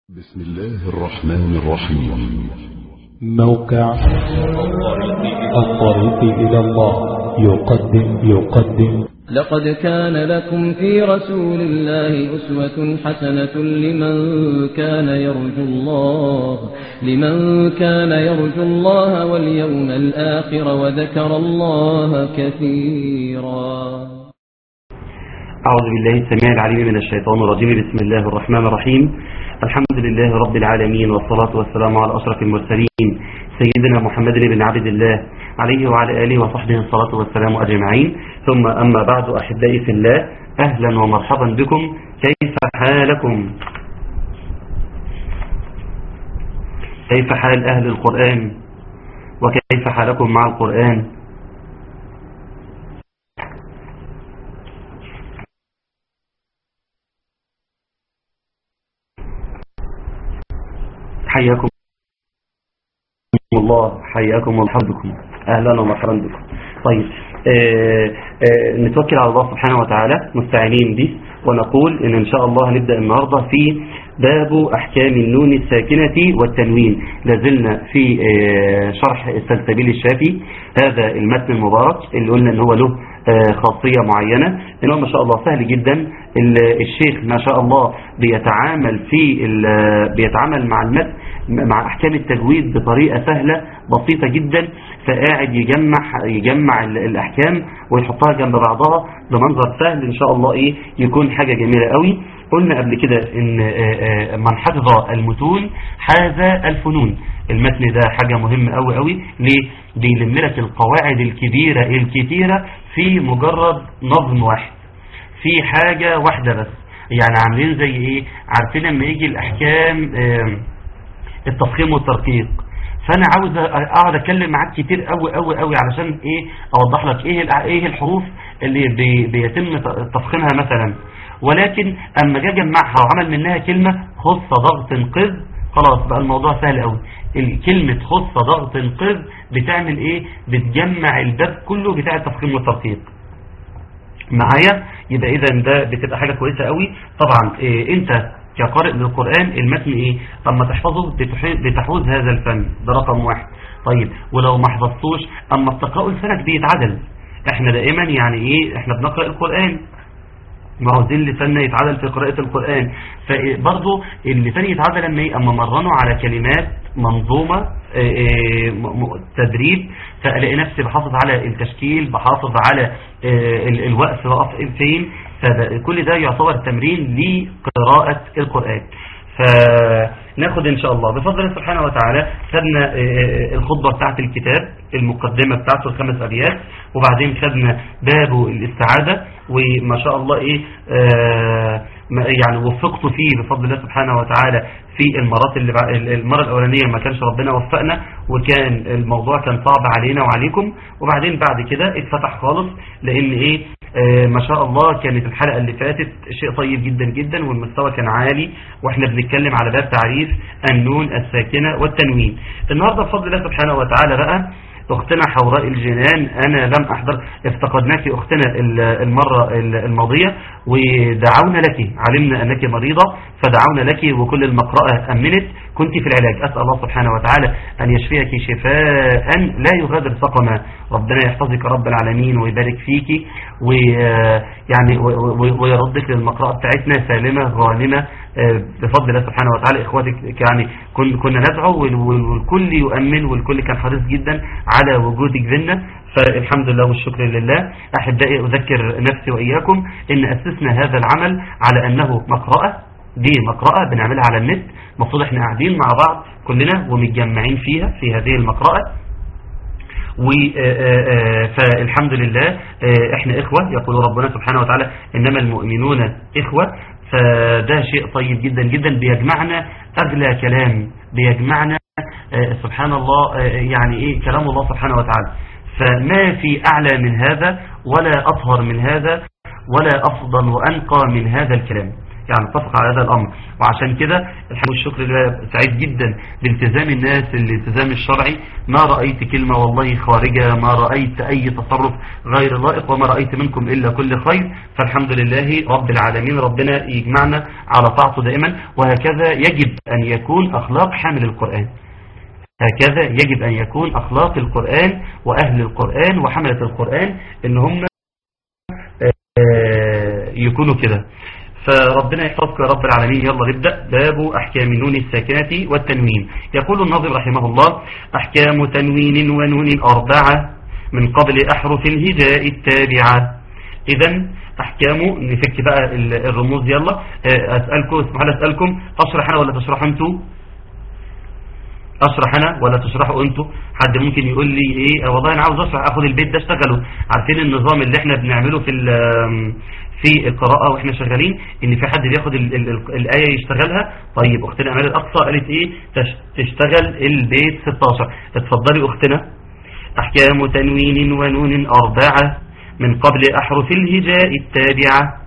بسم الله الرحمن الرحيم موقع الطريق إلى الله يقدم يقدم لقد كان لكم في رسول الله أسوة حسنة لمن كان يرجو الله لمن كان يرجو الله واليوم الآخر وذكر الله كثيرا أعوذ بالله السميع العليم من الشيطان الرجيم بسم الله الرحمن الرحيم الحمد لله رب العالمين والصلاة والسلام على أشرف المرسلين سيدنا محمد بن عبد الله عليه وعلى آله وصحبه الصلاة والسلام أجمعين ثم أما بعد أحبائي في الله أهلا ومرحبا بكم كيف حالكم كيف حال أهل القرآن وكيف حالكم مع القرآن حياكم الله حياكم ومرحبا اهلا ومرحبا بكم طيب آه آه نتوكل على الله سبحانه وتعالى مستعينين به ونقول ان ان شاء الله هنبدا النهارده في باب احكام النون الساكنه والتنوين لازلنا في آه شرح السلسبيل الشافي هذا المتن المبارك اللي قلنا ان هو له خاصية معينة انه ما شاء الله سهل جدا الشيخ ما شاء الله بيتعامل في بيتعامل مع المتن مع احكام التجويد بطريقة سهلة بسيطة جدا فقاعد يجمع يجمع الاحكام ويحطها جنب بعضها بمنظر سهل ان شاء الله ايه يكون حاجة جميلة قوي قلنا قبل كده ان من حفظ المتون حاز الفنون المتن ده حاجة مهمة قوي قوي ليه بيلم لك القواعد الكبيرة الكتيرة في مجرد نظم واحد في حاجة واحدة بس يعني عاملين زي ايه عارفين لما يجي الاحكام التفخيم والترقيق فانا عاوز اقعد اتكلم معاك كتير قوي قوي قوي علشان ايه اوضح لك ايه ايه الحروف اللي بي بيتم تفخيمها مثلا ولكن اما جه جمعها وعمل منها كلمة خص ضغط قذ خلاص بقى الموضوع سهل قوي كلمة خص ضغط قذ بتعمل ايه بتجمع الباب كله بتاع التفخيم والترقيق معايا يبقى اذا ده بتبقى حاجة كويسة قوي طبعا إيه انت كقارئ للقرآن المتن ايه اما تحفظه بتحوز هذا الفن ده رقم واحد طيب ولو ما حفظتوش اما التقاء لسانك بيتعدل احنا دائما يعني ايه احنا بنقرأ القرآن ما هو دي لساننا يتعدل في قراءة القرآن فبرضه اللسان يتعدل لما ايه اما مرنه على كلمات منظومة تدريب فألاقي نفسي بحافظ على التشكيل بحافظ على الوقف وقف فين فكل ده يعتبر تمرين لقراءة القرآن فناخد ان شاء الله بفضل الله سبحانه وتعالى خدنا الخطبة بتاعت الكتاب المقدمة بتاعته الخمس ابيات وبعدين خدنا باب الاستعادة وما شاء الله ايه يعني وفقت فيه بفضل الله سبحانه وتعالى في المرات اللي المرة الاولانية ما كانش ربنا وفقنا وكان الموضوع كان صعب علينا وعليكم وبعدين بعد كده اتفتح خالص لان ايه آه ما شاء الله كانت الحلقة اللي فاتت شيء طيب جدا جدا والمستوى كان عالي واحنا بنتكلم على باب تعريف النون الساكنة والتنوين النهاردة بفضل الله سبحانه وتعالى بقى اختنا حوراء الجنان انا لم احضر افتقدناك اختنا المرة الماضية ودعونا لك علمنا انك مريضة فدعونا لك وكل المقرأة امنت كنت في العلاج اسأل الله سبحانه وتعالى ان يشفيك شفاء لا يغادر سقما ربنا يحفظك رب العالمين ويبارك فيك ويعني ويردك للمقرأة بتاعتنا سالمة غانمة بفضل الله سبحانه وتعالى اخواتك يعني كنا ندعو والكل يؤمن والكل كان حريص جدا على وجودك بينا فالحمد لله والشكر لله احبائي اذكر نفسي واياكم ان اسسنا هذا العمل على انه مقرأة دي مقرأة بنعملها على النت المفروض احنا قاعدين مع بعض كلنا ومتجمعين فيها في هذه المقرأة فالحمد لله احنا اخوة يقول ربنا سبحانه وتعالى انما المؤمنون اخوة فده شيء طيب جدا جدا بيجمعنا اغلى كلام بيجمعنا سبحان الله يعني ايه كلام الله سبحانه وتعالى فما في اعلى من هذا ولا اطهر من هذا ولا افضل وانقى من هذا الكلام يعني اتفق على هذا الأمر وعشان كده الحمد والشكر لله سعيد جدا بالتزام الناس الالتزام الشرعي ما رأيت كلمة والله خارجة ما رأيت أي تصرف غير لائق وما رأيت منكم إلا كل خير فالحمد لله رب العالمين ربنا يجمعنا على طاعته دائما وهكذا يجب أن يكون أخلاق حامل القرآن هكذا يجب أن يكون أخلاق القرآن وأهل القرآن وحملة القرآن إن هم يكونوا كده فربنا يحفظك يا رب العالمين يلا نبدأ باب أحكام نون الساكنة والتنوين يقول الناظم رحمه الله أحكام تنوين ونون أربعة من قبل أحرف الهجاء التابعة إذا أحكام نفك بقى الرموز يلا أسألكم اسمح لي أسألكم أشرح أنا ولا تشرح أنتوا اشرح انا ولا تشرحوا انتوا حد ممكن يقول لي ايه والله انا عاوز اشرح اخد البيت ده اشتغله عارفين النظام اللي احنا بنعمله في في القراءة واحنا شغالين ان في حد بياخد ال ال ال الآية يشتغلها طيب اختنا امال الاقصى قالت ايه تشتغل البيت 16 اتفضلي اختنا احكام تنوين ونون اربعة من قبل احرف الهجاء التابعة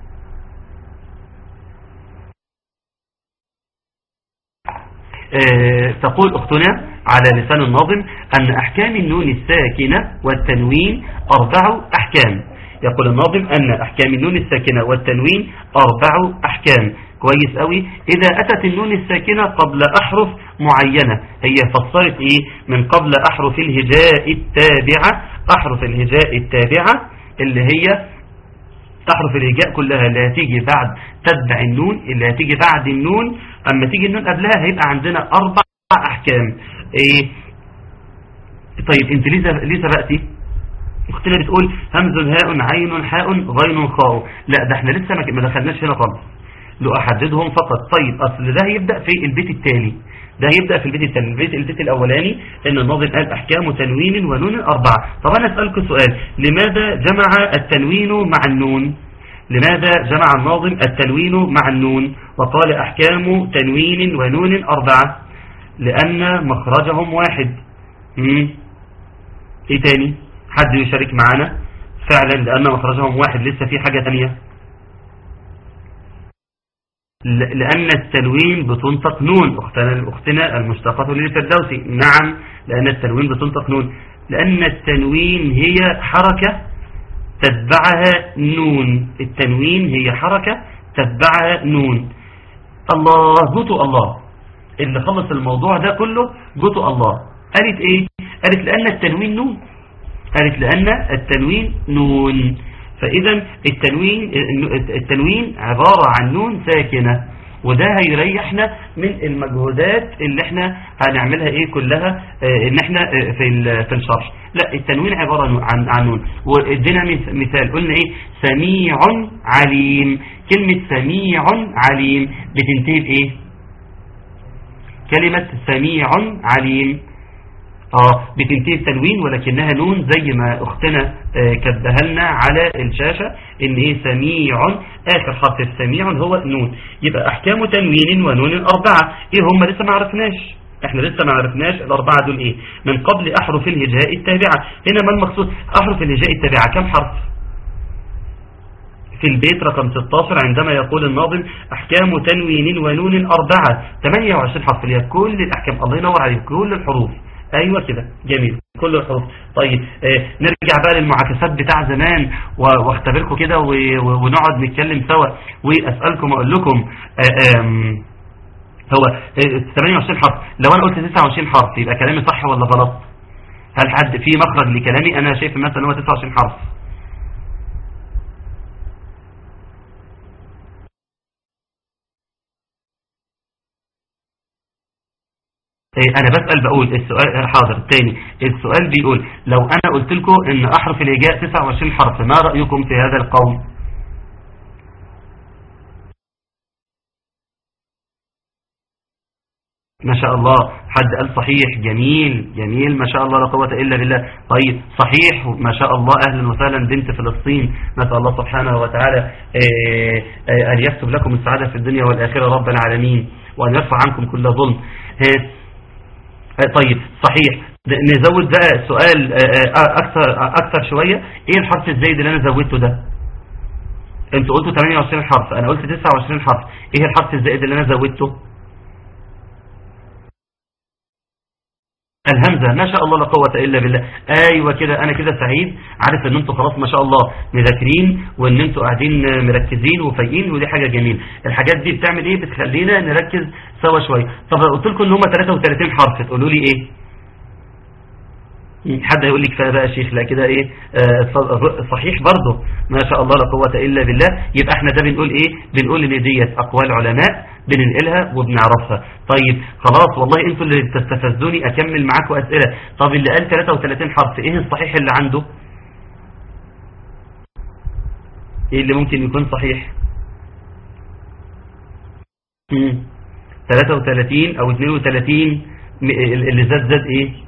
تقول أختنا على لسان الناظم أن أحكام النون الساكنة والتنوين أربع أحكام يقول الناظم أن أحكام النون الساكنة والتنوين أربع أحكام كويس قوي إذا أتت النون الساكنة قبل أحرف معينة هي فسرت إيه من قبل أحرف الهجاء التابعة أحرف الهجاء التابعة اللي هي تحرف الهجاء كلها اللي هتيجي بعد تتبع النون اللي هتيجي بعد النون اما تيجي النون قبلها هيبقى عندنا اربع احكام ايه طيب انت ليه ليه سبقتي اختنا بتقول همز هاء عين حاء غين خاء لا ده احنا لسه ما دخلناش هنا خالص لو احددهم فقط طيب اصل ده هيبدا في البيت الثاني ده هيبدا في البيت الثاني البيت البيت الاولاني ان الناظم قال احكام تنوين ونون اربعه طب انا اسالكم سؤال لماذا جمع التنوين مع النون لماذا جمع الناظم التنوين مع النون وقال احكام تنوين ونون اربعه لان مخرجهم واحد مم. ايه تاني حد يشارك معنا فعلا لان مخرجهم واحد لسه في حاجه ثانيه لأن التنوين بتنطق نون أختنا, أختنا المشتقة للفردوسي نعم لأن التنوين بتنطق نون لأن التنوين هي حركة تتبعها نون التنوين هي حركة تتبعها نون الله جوتو الله اللي خلص الموضوع ده كله جوتو الله قالت ايه قالت لأن التنوين نون قالت لأن التنوين نون فإذا التنوين التنوين عبارة عن نون ساكنة وده هيريحنا من المجهودات اللي احنا هنعملها ايه كلها اه ان احنا اه في في الشرح لا التنوين عبارة عن عن نون وادينا مثال قلنا ايه سميع عليم كلمة سميع عليم بتنتهي بايه كلمة سميع عليم اه بتنتهي بتنوين ولكنها نون زي ما اختنا آه كتبها لنا على الشاشة ان هي سميع اخر حرف في سميع هو نون يبقى احكام تنوين ونون اربعة ايه هم لسه ما عرفناش احنا لسه ما عرفناش الاربعة دول ايه من قبل احرف الهجاء التابعة هنا ما المقصود احرف الهجاء التابعة كم حرف في البيت رقم 16 عندما يقول الناظم احكام تنوين ونون اربعة 28 حرف اللي هي كل الاحكام الله ينور عليك كل الحروف ايوه كده جميل كل الحروف طيب آه نرجع بقى للمعاكسات بتاع زمان واختبركم كده ونقعد نتكلم سوا واسالكم واقول لكم آه هو آه 28 حرف لو انا قلت 29 حرف يبقى كلامي صح ولا غلط هل حد في مخرج لكلامي انا شايف مثلا هو 29 حرف انا بسأل بقول السؤال حاضر تاني السؤال بيقول لو انا قلت لكم ان احرف الهجاء 29 حرف ما رأيكم في هذا القول ما شاء الله حد قال صحيح جميل جميل ما شاء الله لا قوة إلا بالله طيب صحيح ما شاء الله أهلا وسهلا بنت فلسطين نسأل الله سبحانه وتعالى أن يكتب لكم السعادة في الدنيا والآخرة رب العالمين وأن يرفع عنكم كل ظلم طيب صحيح نزود بقى سؤال أكثر, أكثر شوية إيه الحرف الزايد اللي أنا زودته ده انتوا قلتوا 28 حرف انا قلت 29 حرف ايه الحرف الزائد اللي انا زودته الهمزة ما شاء الله لا قوة إلا بالله أيوة كده أنا كده سعيد عارف إن أنتوا خلاص ما شاء الله مذاكرين وإن أنتوا قاعدين مركزين وفايقين ودي حاجة جميلة الحاجات دي بتعمل إيه بتخلينا نركز سوا شوية طب لو قلت لكم إن هم 33 حرف تقولوا لي إيه حد هيقول لي كفايه بقى يا شيخ لا كده ايه آه صحيح برضه ما شاء الله لا قوه الا بالله يبقى احنا ده بنقول ايه بنقول ان ديت اقوال علماء بننقلها وبنعرفها طيب خلاص والله انتوا اللي بتستفزوني اكمل معاكم اسئله طب اللي قال 33 حرف ايه الصحيح اللي عنده ايه اللي ممكن يكون صحيح مم. 33 او 32 اللي زاد زاد ايه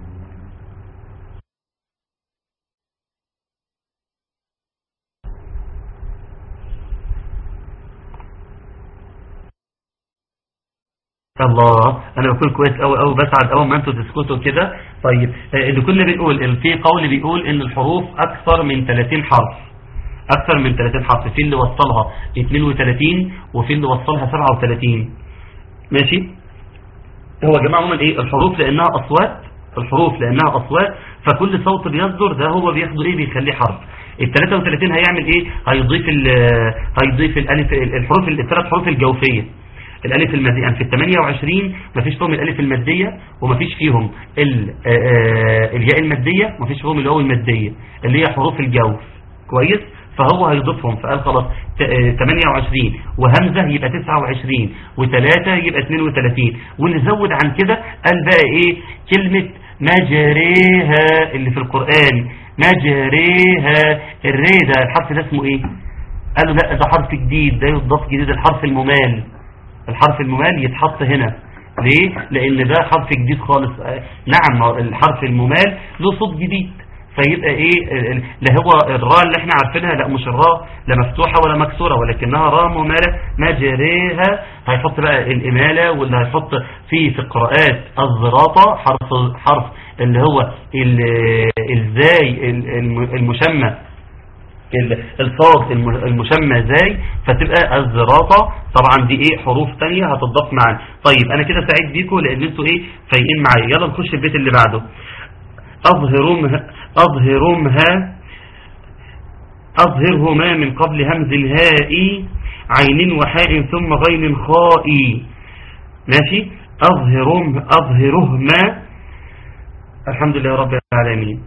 الله انا بكون كويس قوي قوي بسعد اول ما انتوا تسكتوا كده طيب اللي كنا بنقول في قول بيقول ان الحروف اكثر من 30 حرف اكثر من 30 حرف في اللي وصلها 32 وفي اللي وصلها 37 ماشي هو يا جماعه عموما ايه الحروف لانها اصوات الحروف لانها اصوات فكل صوت بيصدر ده هو بياخده ايه بيخليه حرف ال 33 هيعمل ايه هيضيف هيضيف الالف الحروف الثلاث حروف الجوفيه الالف المادية يعني في ال 28 مفيش فيهم الالف المادية ومفيش فيهم الياء المادية ومفيش فيهم الواو المادية اللي هي حروف الجوف كويس فهو هيضيفهم فقال خلاص 28 وهمزة يبقى 29 و3 يبقى 32 ونزود عن كده قال بقى ايه كلمة مجريها اللي في القرآن مجريها الري ده الحرف ده اسمه ايه قالوا لا ده حرف جديد ده يضاف جديد الحرف الممال الحرف الممال يتحط هنا ليه لان ده حرف جديد خالص نعم الحرف الممال له صوت جديد فيبقى ايه لا هو الراء اللي احنا عارفينها لا مش الراء لا مفتوحة ولا مكسورة ولكنها راء ممالة مجريها هيحط بقى الامالة واللي هيحط فيه في القراءات الزراطة حرف حرف اللي هو الزاي المشمى الصاد المشمى زاي فتبقى الزراطة طبعا دي ايه حروف تانية هتضاف معانا طيب انا كده سعيد بيكم لان انتوا ايه فايقين معايا يلا نخش البيت اللي بعده اظهرمها اظهرمها اظهرهما من قبل همز الهاء عين وحاء ثم غين خاء ماشي اظهرهم اظهرهما الحمد لله رب العالمين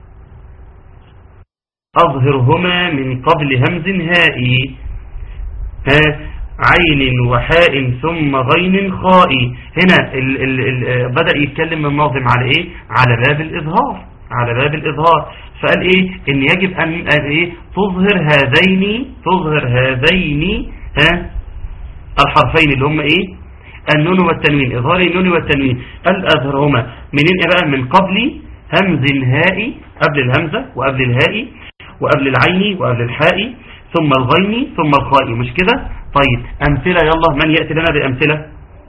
أظهرهما من قبل همز هائي ها عين وحاء ثم غين خاء هنا ال ال ال بدأ يتكلم الناظم على ايه على باب الإظهار على باب الإظهار فقال ايه ان يجب ان, أن ايه تظهر هذين تظهر هذين ها الحرفين اللي هم ايه النون والتنوين إظهار النون والتنوين قال أظهرهما منين إيه بقى من قبل همز هائي قبل الهمزة وقبل الهائي وقبل العين وقبل الحاء ثم الغين ثم الخاء مش كده طيب أمثلة يلا من يأتي لنا بأمثلة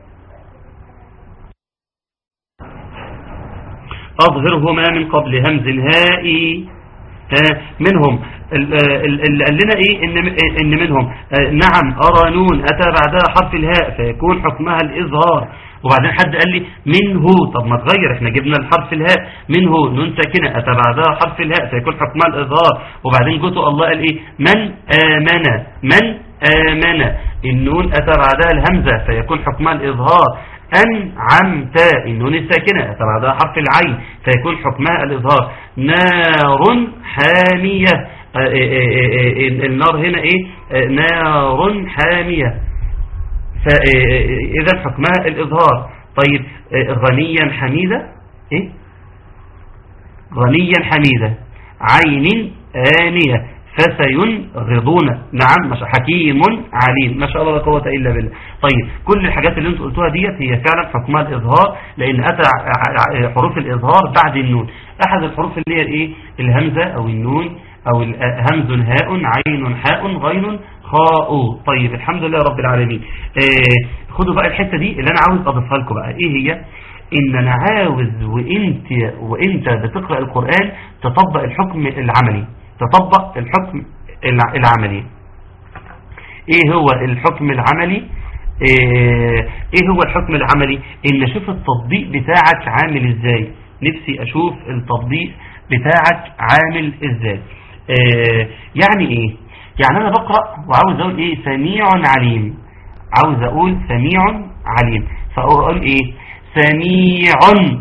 أظهرهما من قبل همز الهاء منهم اللي قال لنا ايه ان, إن منهم نعم أرى نون أتى بعدها حرف الهاء فيكون حكمها الإظهار وبعدين حد قال لي منه طب ما تغير احنا جبنا الحرف الهاء منه نون ساكنة أتى بعدها حرف الهاء فيكون حكمها الإظهار وبعدين جوته الله قال ايه من آمن من آمن النون أتى بعدها الهمزة فيكون حكمها الإظهار أنعمت النون الساكنة أتى بعدها حرف العين فيكون حكمها الإظهار نار حامية النار هنا ايه نار حامية فإذا حكمها الإظهار طيب غنيا حميدة إيه؟ غنيا حميدة عين آنية فسينغضون نعم مش حكيم عليم ما شاء الله لا قوة إلا بالله طيب كل الحاجات اللي انتوا قلتوها ديت هي فعلا حكمها الإظهار لأن أتى حروف الإظهار بعد النون أحد الحروف اللي هي الإيه الهمزة أو النون أو همز هاء عين حاء غين خاء طيب الحمد لله رب العالمين آه خدوا بقى الحتة دي اللي أنا عاوز أضيفها لكم بقى إيه هي إن أنا عاوز وإنت, وإنت بتقرأ القرآن تطبق الحكم العملي تطبق الحكم العملي ايه هو الحكم العملي ايه إيه هو الحكم العملي ان اشوف التطبيق بتاعك عامل ازاي نفسي اشوف التطبيق بتاعك عامل ازاي إيه يعني ايه يعني انا بقرأ وعاوز اقول ايه سميع عليم عاوز اقول سميع عليم فاقول ايه سميع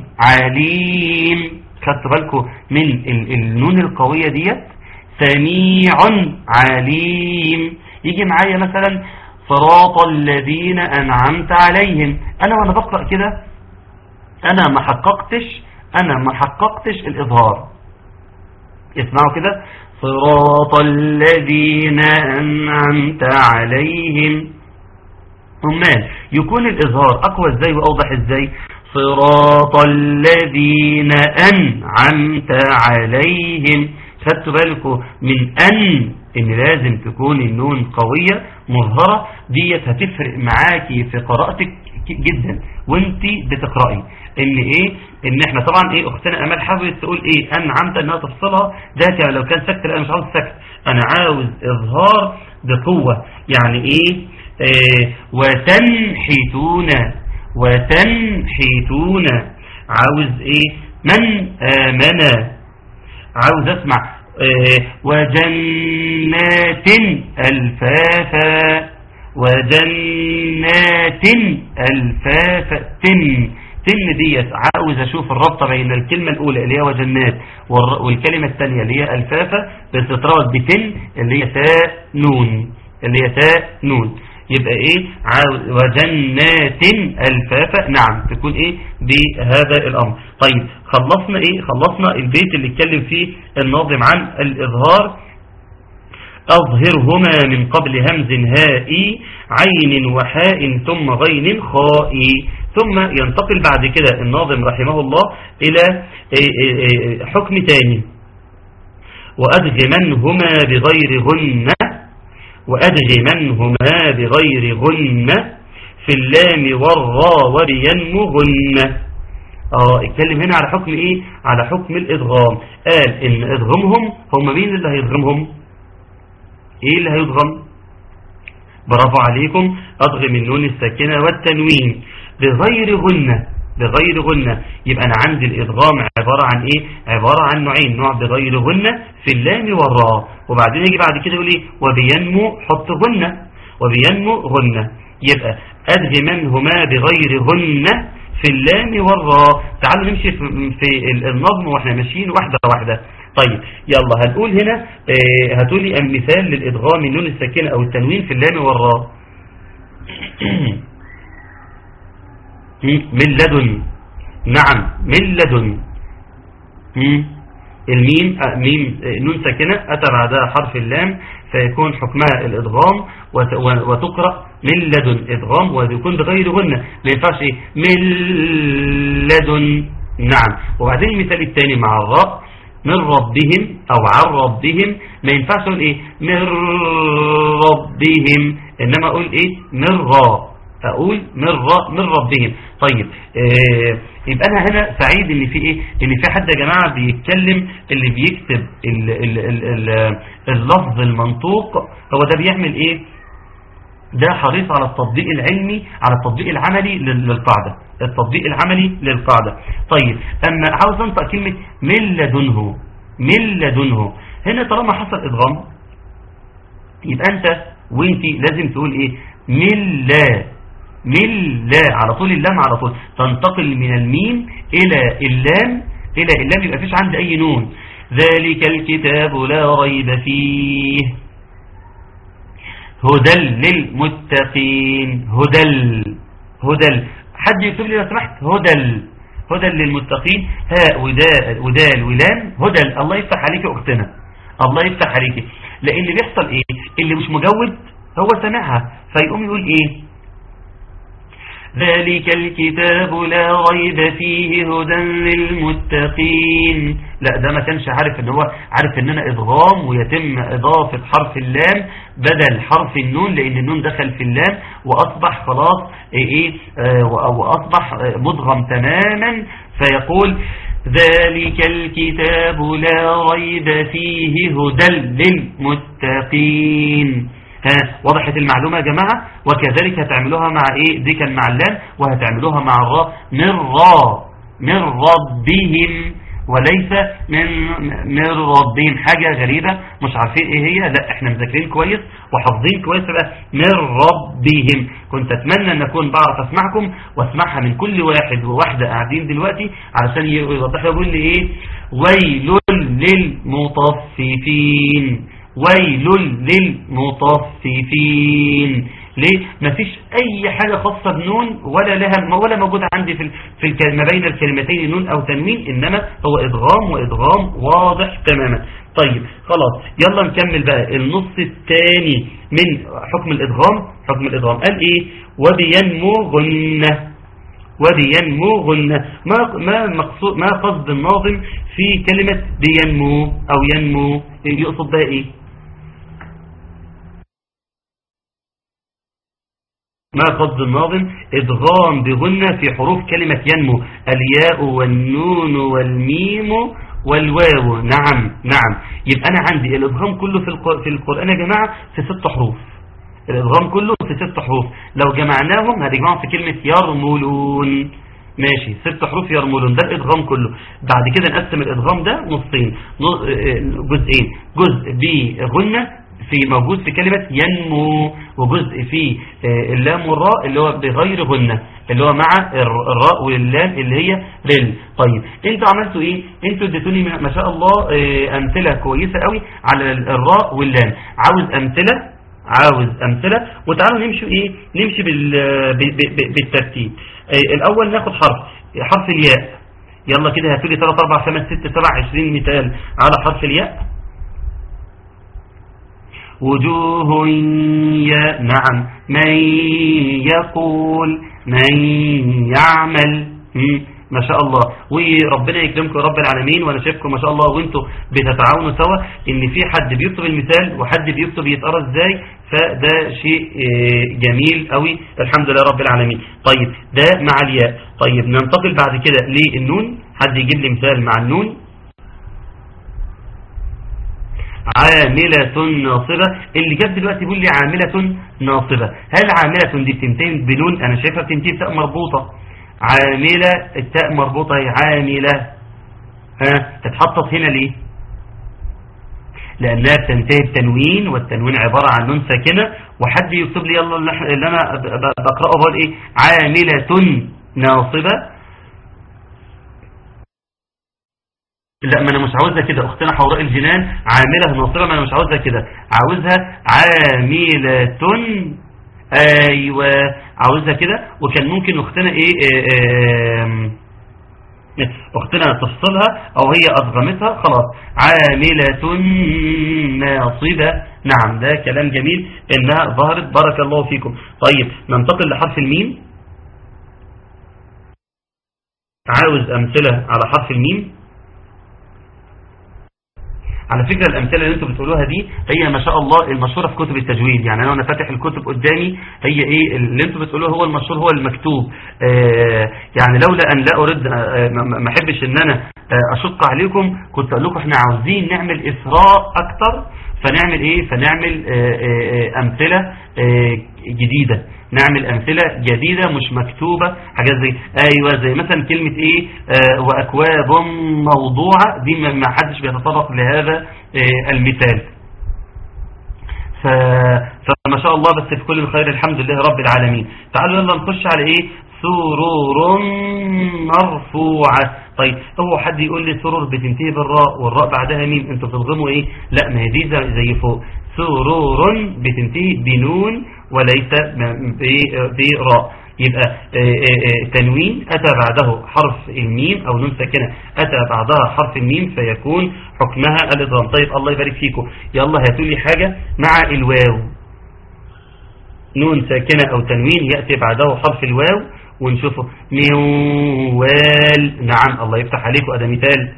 عليم خدتوا بالكم من ال- النون القوية ديت سميع عليم يجي معايا مثلا صراط الذين أنعمت عليهم أنا وأنا بقرأ كده أنا ما حققتش أنا ما حققتش الإظهار اسمعوا كده صراط الذين أنعمت عليهم أمال يكون الإظهار أقوى إزاي وأوضح إزاي صراط الذين أنعمت عليهم خدتوا بالكم من أن إن لازم تكون النون قوية مظهرة ديت هتفرق معاكي في قراءتك جدا وانت بتقرأي ان ايه ان احنا طبعا ايه اختنا امال حاولت تقول ايه انعمت انها تفصلها ده كان لو كان سكت لا أنا مش عاوز سكت انا عاوز اظهار بقوة يعني ايه, إيه وتنحتون وتنحتون عاوز ايه من آمن عاوز اسمع إيه وجنات الفافا وجنات الفافا تن تن ديت عاوز اشوف الرابطه بين الكلمه الاولى اللي هي وجنات والر- والكلمه الثانيه اللي هي الفافا بس تتربط بتن اللي هي تاء نون اللي هي تاء نون يبقى ايه عاوز وجنات الفافا نعم تكون ايه بهذا الامر طيب خلصنا ايه خلصنا البيت اللي اتكلم فيه الناظم عن الاظهار أظهرهما من قبل همز هاء عين وحاء ثم غين خاء ثم ينتقل بعد كده الناظم رحمه الله إلى إيه إيه إيه حكم تاني وأدغمنهما بغير غنة وأدغمنهما بغير غنة في اللام والراء وبينم غنة اه اتكلم هنا على حكم ايه على حكم الادغام قال ان ادغمهم هم مين اللي هيدغمهم ايه اللي هيدغم برافو عليكم ادغم النون الساكنة والتنوين بغير غنة بغير غنة يبقى انا عندي الادغام عبارة عن ايه عبارة عن نوعين نوع بغير غنة في اللام والراء وبعدين يجي بعد كده يقول ايه وبينمو حط غنة وبينمو غنة يبقى ادغمنهما بغير غنة في اللام والراء تعالوا نمشي في في النظم واحنا ماشيين واحدة واحدة طيب يلا هنقول هنا آه، هاتولي مثال للإدغام النون الساكنة أو التنوين في اللام والراء من لدن نعم من لدن مم. الميم آه، ميم آه، نون ساكنة أتى بعدها حرف اللام فيكون حكمها الإدغام وت- و- وتقرأ من لدن إدغام ويكون بغير غنة ما ينفعش إيه من لدن نعم وبعدين المثال الثاني مع الراء من ربهم أو عن ربهم ما ينفعش أقول إيه من ربهم إنما أقول إيه من را أقول من را من ربهم طيب آه يبقى أنا هنا سعيد إن في إيه إن في حد يا جماعة بيتكلم اللي بيكتب ال ال ال ال اللفظ المنطوق هو ده بيعمل إيه ده حريص على التطبيق العلمي على التطبيق العملي لل- للقاعدة التطبيق العملي للقاعدة طيب أما عاوز أنطق كلمة من لدنه من لدنه هنا طالما حصل إدغام يبقى أنت وانت لازم تقول إيه من لا من لا على طول اللام على طول تنتقل من الميم إلى اللام إلى اللام يبقى فيش عند أي نون ذلك الكتاب لا ريب فيه هدى للمتقين هدى هدى حد يكتب لي لو سمحت هدى هدى للمتقين هاء ودال ودال ولام هدى الله يفتح عليك يا اختنا الله يفتح عليك لان بيحصل ايه اللي مش مجود هو سامعها فيقوم يقول ايه ذلك الكتاب لا ريب فيه هدى للمتقين لا ده ما كانش عارف ان هو عارف ان انا ادغام ويتم اضافة حرف اللام بدل حرف النون لان النون دخل في اللام واصبح خلاص ايه, إيه آه واصبح آه مدغم تماما فيقول ذلك الكتاب لا ريب فيه هدى للمتقين ها وضحت المعلومة يا جماعة وكذلك هتعملوها مع ايه دي كان مع اللام وهتعملوها مع الراء من را من ربهم وليس من من ربهم حاجة غريبة مش عارفين ايه هي لا احنا مذاكرين كويس وحافظين كويس بقى من ربهم كنت اتمنى ان اكون بعرف اسمعكم واسمعها من كل واحد وواحدة قاعدين دلوقتي علشان يوضح يقول لي ايه ويل للمطففين ويل للمطففين ليه مفيش اي حاجة خاصة بنون ولا لها ولا موجودة عندي في في الكلمة ما بين الكلمتين نون او تنوين انما هو ادغام وادغام واضح تماما طيب خلاص يلا نكمل بقى النص الثاني من حكم الادغام حكم الادغام قال ايه وبينموغن وبينموغن ما ما مقصود ما قصد الناظم في كلمة بينمو او ينمو يقصد بها ايه ما قصد الناظم ادغام بغنة في حروف كلمة ينمو الياء والنون والميم والواو نعم نعم يبقى أنا عندي الادغام كله في في القرآن يا جماعة في ست حروف الادغام كله في ست حروف لو جمعناهم هنجمعهم في كلمة يرملون ماشي ست حروف يرملون ده الادغام كله بعد كده نقسم الادغام ده نصين جزئين جزء بغنة في موجود في كلمة ينمو وجزء في اللام والراء اللي هو بغير غنة اللي هو مع الراء واللام اللي هي رل طيب انتوا عملتوا ايه انتوا اديتوني ما شاء الله امثلة كويسة قوي على الراء واللام عاوز امثلة عاوز امثلة وتعالوا نمشي ايه نمشي بالترتيب الاول ناخد حرف حرف الياء يلا كده هاتوا لي 3 4 5 6 7 20 مثال على حرف الياء وجوه يا نعم من يقول من يعمل ما شاء الله وربنا يكرمكم يا رب العالمين وانا شايفكم ما شاء الله وانتم بتتعاونوا سوا ان في حد بيكتب المثال وحد بيكتب يتقرا ازاي فده شيء جميل قوي الحمد لله رب العالمين طيب ده مع الياء طيب ننتقل بعد كده للنون حد يجيب لي مثال مع النون عاملة ناصبة اللي جاب دلوقتي بيقول لي عاملة ناصبة هل عاملة دي بتنتهي بنون انا شايفها بتنتهي بتاء مربوطة عاملة التاء مربوطة هي عاملة ها تتحطط هنا ليه لانها بتنتهي بتنوين والتنوين عبارة عن نون ساكنة وحد يكتب لي يلا اللي انا بقرأه بقول ايه عاملة ناصبة لا ما انا مش عاوزها كده اختنا حوراء الجنان عاملة ناصبة ما انا مش عاوزها كده عاوزها عاملة ايوه عاوزها كده وكان ممكن اختنا ايه, إيه, إيه اختنا تفصلها او هي اضغمتها خلاص عاملة ناصبة نعم ده كلام جميل انها ظهرت بارك الله فيكم طيب ننتقل لحرف الميم عاوز امثلة على حرف الميم على فكرة الأمثلة اللي انتم بتقولوها دي هي ما شاء الله المشهورة في كتب التجويد يعني أنا وانا فاتح الكتب قدامي هي إيه اللي انتم بتقولوه هو المشهور هو المكتوب آه يعني لولا أن لا أرد آه ما أحبش أن أنا آه أشق عليكم كنت أقول لكم احنا عاوزين نعمل إثراء أكتر فنعمل إيه فنعمل أمثلة جديدة نعمل أمثلة جديدة مش مكتوبة حاجات زي أيوة زي مثلا كلمة إيه آه وأكواب موضوعة دي ما حدش بيتطرق لهذا آه المثال ف... فما شاء الله بس في كل الخير الحمد لله رب العالمين تعالوا يلا نخش على إيه سرور مرفوعة طيب هو حد يقول لي سرور بتنتهي بالراء والراء بعدها ميم انتوا بتضغموا ايه لا ما هي دي زي فوق سرور بتنتهي بنون وليس براء يبقى تنوين أتى بعده حرف الميم أو نون ساكنة أتى بعدها حرف الميم فيكون حكمها الإضغام طيب الله يبارك فيكم يلا هاتوا لي حاجة مع الواو نون ساكنة أو تنوين يأتي بعده حرف الواو ونشوفه موال نعم الله يفتح عليكم أده مثال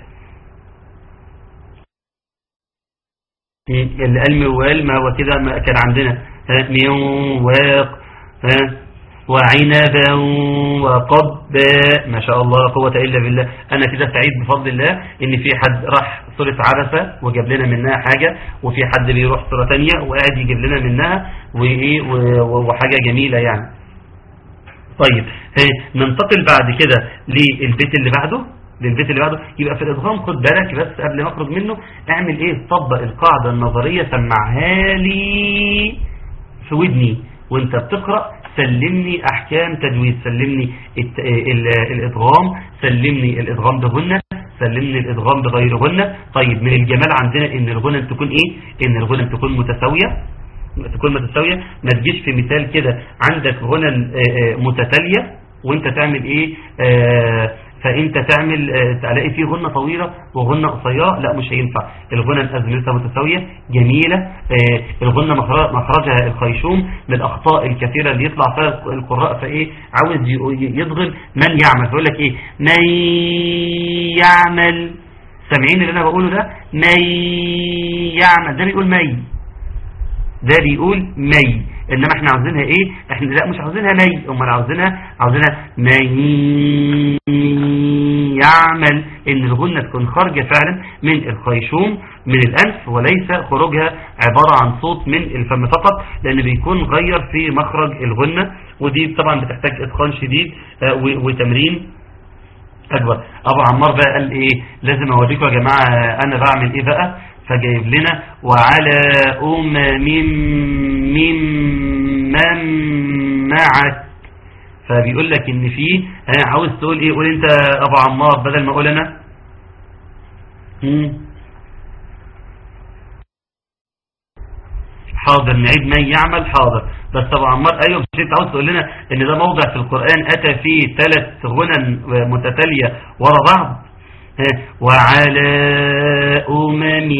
اللي قال موال ما هو كده ما كان عندنا ها مواق ها وعنبا وقبا ما شاء الله لا قوة إلا بالله أنا كده سعيد بفضل الله إن في حد راح سورة عبسة وجاب لنا منها حاجة وفي حد بيروح سورة تانية وقاعد يجيب لنا منها وإيه و- وحاجة جميلة يعني طيب ها، ننتقل بعد كده للبيت اللي بعده للبيت اللي بعده يبقى في الادغام خد بالك بس قبل ما اخرج منه اعمل ايه طبق القاعدة النظرية سمعها لي في ودني وانت بتقرأ سلمني احكام تجويد سلمني الت- ال- الادغام سلمني الادغام بغنة سلمني الادغام بغير غنة طيب من الجمال عندنا ان الغنى تكون ايه ان الغنى تكون متساوية تكون متساوية ما تجيش في مثال كده عندك غنى آه، آه، متتالية وانت تعمل ايه آه، فانت تعمل آه، تلاقي فيه غنة طويلة وغنة قصيرة لا مش هينفع الغنى ازمنتها متساوية جميلة آه، الغنة مخر- مخرجها الخيشوم من الاخطاء الكثيرة اللي يطلع فيها القراء فايه عاوز ي- يضغم من يعمل فيقول لك ايه من يعمل سامعين اللي انا بقوله ده من يعمل ده بيقول مي ده بيقول مي انما احنا عاوزينها ايه احنا لا مش عاوزينها مي امال عاوزينها عاوزينها مي يعمل ان الغنة تكون خارجة فعلا من الخيشوم من الانف وليس خروجها عبارة عن صوت من الفم فقط لان بيكون غير في مخرج الغنة ودي طبعا بتحتاج اتقان شديد آه، و- وتمرين اكبر ابو عمار بقى قال ايه لازم اوريكم يا جماعة انا بعمل ايه بقى فجايب لنا وعلى امم ممن معك فبيقول لك ان في ها عاوز تقول ايه قول انت يا ابو عمار بدل ما اقول انا مم. حاضر نعيد من يعمل حاضر بس ابو عمار ايوه مش انت عاوز تقول لنا ان ده موضع في القرآن اتى فيه ثلاث غنى متتالية ورا بعض ها، وعلى امم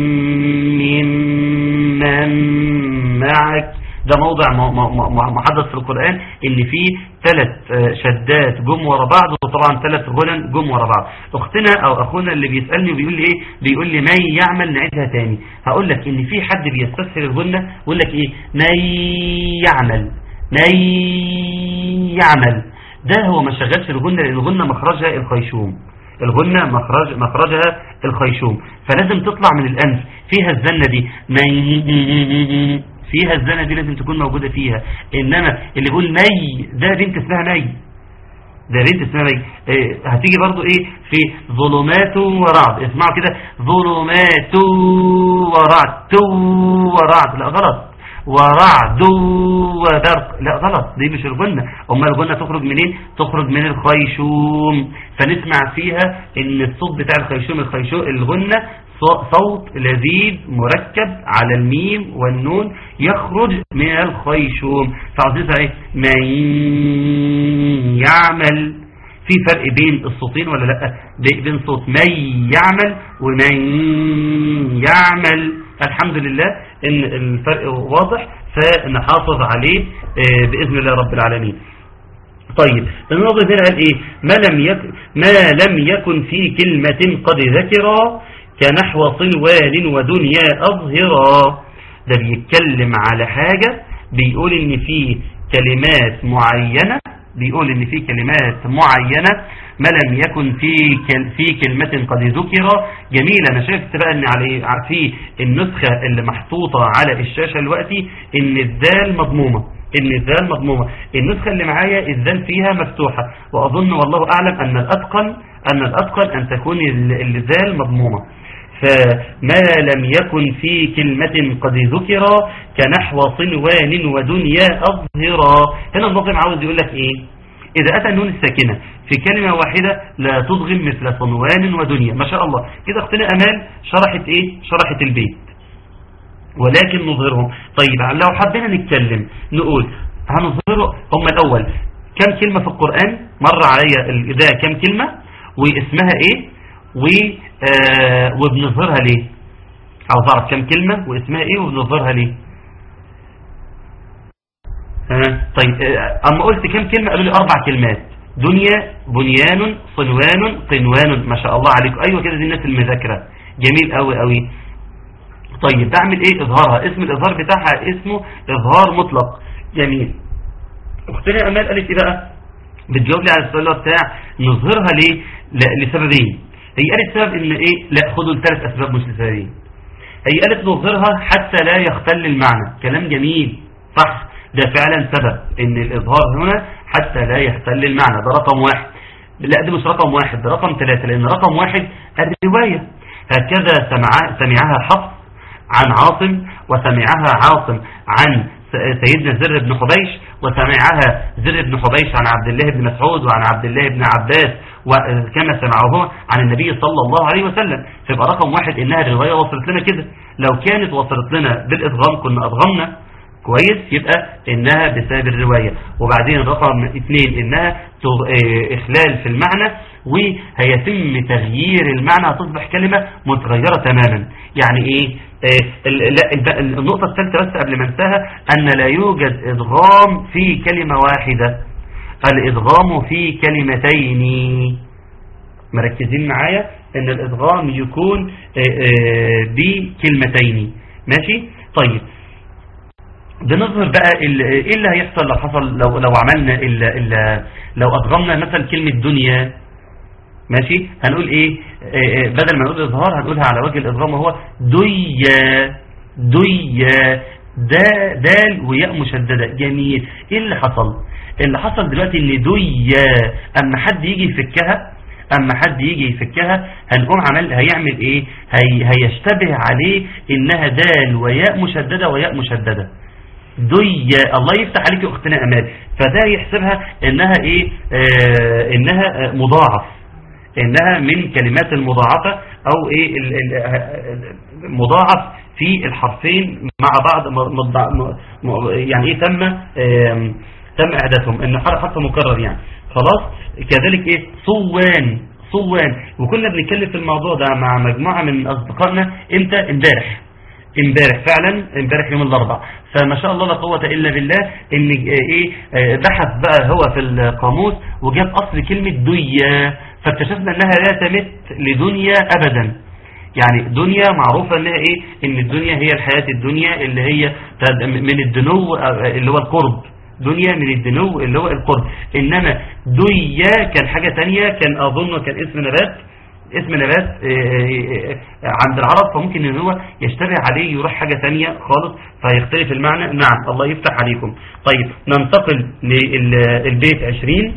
ممن معك ده موضع م- م- م- محدث في القرآن ان فيه ثلاث شدات جم ورا بعض وطبعا ثلاث غنن جم ورا بعض اختنا او اخونا اللي بيسألني وبيقول لي ايه بيقول لي من يعمل نعيدها تاني هقول لك ان في حد بيستسهل الغنة ويقول لك ايه من يعمل من يعمل ده هو ما شغلش الغنة لان الغنة مخرجها الخيشوم الغنة مخرج مخرجها الخيشوم فلازم تطلع من الأنف فيها الزنة دي مي فيها الزنة دي لازم تكون موجودة فيها إنما اللي يقول مي ده بنت اسمها مي ده بنت اسمها مي إيه هتيجي برضو ايه في ظلمات ورعد اسمعوا كده ظلمات ورعد تو ورعد لا غلط ورعد وبرق لا غلط دي مش الغنة أما الغنة تخرج منين تخرج من الخيشوم فنسمع فيها ان الصوت بتاع الخيشوم الخيشوم الغنة ص- صوت لذيذ مركب على الميم والنون يخرج من الخيشوم فعاوزين ايه من يعمل في فرق بين الصوتين ولا لا بي- بين صوت من يعمل ومن يعمل الحمد لله ان الفرق واضح فنحافظ عليه آه، بإذن الله رب العالمين طيب الناظر هنا قال ايه ما لم يكن ما لم يكن في كلمة قد ذكر كنحو صلوان ودنيا أظهرا ده بيتكلم على حاجة بيقول ان في كلمات معينة بيقول ان في كلمات معينة ما لم يكن في كل في كلمة قد ذكر جميل انا شفت بقى ان على في النسخة اللي محطوطة على الشاشة دلوقتي ان الذال مضمومة ان الذال مضمومة النسخة اللي معايا الذال فيها مفتوحة واظن والله اعلم ان الاتقن ان الاتقن ان تكون ال- الذال مضمومة فما لم يكن في كلمة قد ذكر كنحو صنوان ودنيا أظهرا هنا النظم عاوز يقول لك إيه إذا أتى النون الساكنة في كلمة واحدة لا تضغم مثل صنوان ودنيا ما شاء الله كده أختنا أمال شرحت إيه شرحت البيت ولكن نظهرهم طيب لو حبينا نتكلم نقول هنظهره هم الأول كم كلمة في القرآن مر عليا ال- ده كم كلمة واسمها ايه و آه وبنظهرها ليه عاوز اعرف كم كلمة واسمها ايه وبنظهرها ليه آه طيب آه اما قلت كم كلمة قالوا لي اربع كلمات دنيا بنيان صنوان قنوان ما شاء الله عليكم ايوه كده دي الناس المذاكرة جميل قوي قوي طيب بعمل ايه اظهارها اسم الاظهار بتاعها اسمه اظهار مطلق جميل اختنا امال قالت ايه بقى بتجاوب لي على السؤال اللي هو بتاع نظهرها ليه لا لسببين هي قالت سبب ان ايه لا خدوا الثلاث اسباب مش لسببين هي قالت نظهرها حتى لا يختل المعنى كلام جميل صح ده فعلا سبب ان الاظهار هنا حتى لا يختل المعنى ده رقم واحد لا ده مش رقم واحد ده رقم ثلاثة لان رقم واحد الرواية هكذا سمع سمعها حفص عن عاصم وسمعها عاصم عن سيدنا زر بن حبيش وسمعها زر بن حبيش عن عبد الله بن مسعود وعن عبد الله بن عباس وكما سمعه عن النبي صلى الله عليه وسلم فيبقى رقم واحد انها الرواية وصلت لنا كده لو كانت وصلت لنا بالادغام كنا ادغمنا كويس يبقى انها بسبب الرواية وبعدين رقم اثنين انها اخلال في المعنى وهيتم تغيير المعنى هتصبح كلمة متغيرة تماما يعني ايه آه لا النقطة الثالثة بس قبل ما انتهى ان لا يوجد ادغام في كلمة واحدة الادغام في كلمتين مركزين معايا ان الادغام يكون آه آه بكلمتين ماشي طيب بنظهر بقى ايه اللي هيحصل لو حصل لو لو عملنا ال ال لو ادغمنا مثلا كلمة دنيا ماشي هنقول ايه بدل ما نقول اظهار هنقولها على وجه الادغام وهو ديا ديا دا دال وياء مشددة جميل ايه اللي حصل اللي حصل دلوقتي ان ديا اما حد يجي يفكها اما حد يجي يفكها هنقوم عمل هيعمل ايه هي هيشتبه عليه انها دال وياء مشددة وياء مشددة دية الله يفتح عليك يا اختنا امال فده يحسبها انها ايه آه انها مضاعف انها من كلمات المضاعفة او ايه ال ال مضاعف في الحرفين مع بعض يعني ايه تم تم اعدادهم انه حرف مكرر يعني خلاص كذلك ايه صوان صوان وكنا بنتكلم في الموضوع ده مع مجموعة من اصدقائنا امتى امبارح امبارح فعلا امبارح يوم الاربع فما شاء الله لا قوة الا بالله ان ايه بحث بقى هو في القاموس وجاب اصل كلمة دنيا فاكتشفنا انها لا تمت لدنيا ابدا يعني دنيا معروفة انها ايه ان الدنيا هي الحياة الدنيا اللي هي من الدنو اللي هو القرب دنيا من الدنو اللي هو القرب انما دنيا كان حاجة تانية كان اظن كان اسم نبات اسم نبات عند العرب فممكن ان هو يشتبه عليه يروح حاجة تانية خالص فيختلف المعنى نعم الله يفتح عليكم طيب ننتقل للبيت عشرين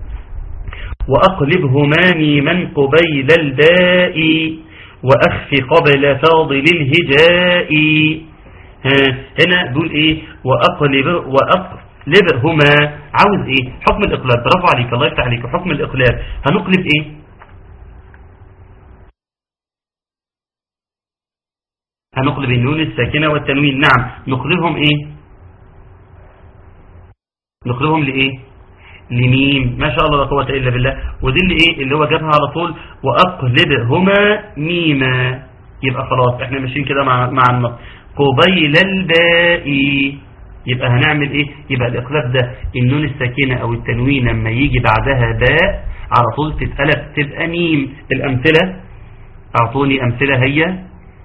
وأقلبهما ميما قبيل الباء وأخف قبل فاضل الهجاء هنا دول ايه وأقلب وأقلبهما عاوز ايه حكم الإقلاب برافو عليك الله يفتح عليك حكم الإقلاب هنقلب ايه هنقلب النون الساكنة والتنوين نعم نقلبهم ايه نقلبهم لايه لميم ما شاء الله لا قوة الا بالله ودي اللي ايه اللي هو جابها على طول واقلبهما ميما يبقى خلاص احنا ماشيين كده مع مع النص قبيل الباء يبقى هنعمل ايه يبقى الاقلاب ده النون الساكنة او التنوين لما يجي بعدها باء على طول تتقلب تبقى ميم الامثلة اعطوني امثلة هي